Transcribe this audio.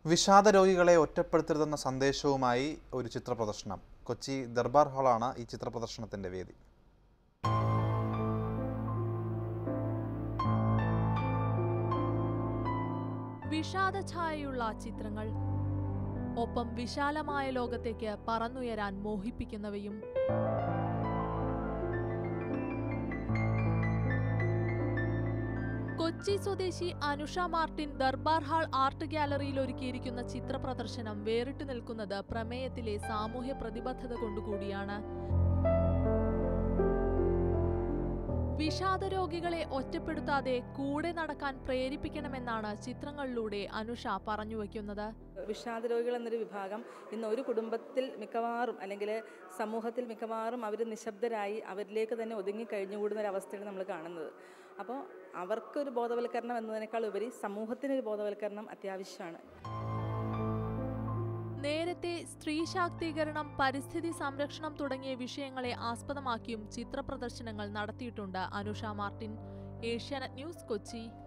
വിഷാദ രോഗികളെ ഒറ്റപ്പെടുത്തരുതെന്ന സന്ദേശവുമായി ഒരു ചിത്ര പ്രദർശനം കൊച്ചി ദർബാർ ഹാളാണ് ഈ ചിത്ര പ്രദർശനത്തിന്റെ വേദി വിഷാദഛായയുള്ള ചിത്രങ്ങൾ ഒപ്പം വിശാലമായ ലോകത്തേക്ക് പറന്നുയരാൻ മോഹിപ്പിക്കുന്നവയും കൊച്ചി സ്വദേശി അനുഷ മാർട്ടിൻ ദർബാർ ഹാൾ ആർട്ട് ഗാലറിയിൽ ഒരുക്കിയിരിക്കുന്ന ചിത്ര പ്രദർശനം വേറിട്ടു നിൽക്കുന്നത് പ്രമേയത്തിലെ സാമൂഹ്യ പ്രതിബദ്ധത കൊണ്ടുകൂടിയാണ് വിഷാദ രോഗികളെ ഒറ്റപ്പെടുത്താതെ കൂടെ നടക്കാൻ പ്രേരിപ്പിക്കണമെന്നാണ് ചിത്രങ്ങളിലൂടെ അനുഷ പറഞ്ഞുവെക്കുന്നത് വിഷാദ രോഗികൾ എന്നൊരു വിഭാഗം ഇന്ന് ഒരു കുടുംബത്തിൽ മിക്കവാറും അല്ലെങ്കിൽ സമൂഹത്തിൽ മിക്കവാറും അവർ നിശബ്ദരായി അവരിലേക്ക് തന്നെ ഒതുങ്ങി കഴിഞ്ഞുകൂടുന്ന ഒരു അവസ്ഥയാണ് നമ്മൾ കാണുന്നത് അപ്പോൾ അവർക്കൊരു ബോധവൽക്കരണം എന്നതിനേക്കാൾ ഉപരി സമൂഹത്തിനൊരു ബോധവൽക്കരണം അത്യാവശ്യമാണ് നേരത്തെ സ്ത്രീ ശാക്തീകരണം പരിസ്ഥിതി സംരക്ഷണം തുടങ്ങിയ വിഷയങ്ങളെ ആസ്പദമാക്കിയും ചിത്ര പ്രദർശനങ്ങൾ നടത്തിയിട്ടുണ്ട് അനുഷ മാർട്ടിൻ ഏഷ്യാനെറ്റ് ന്യൂസ് കൊച്ചി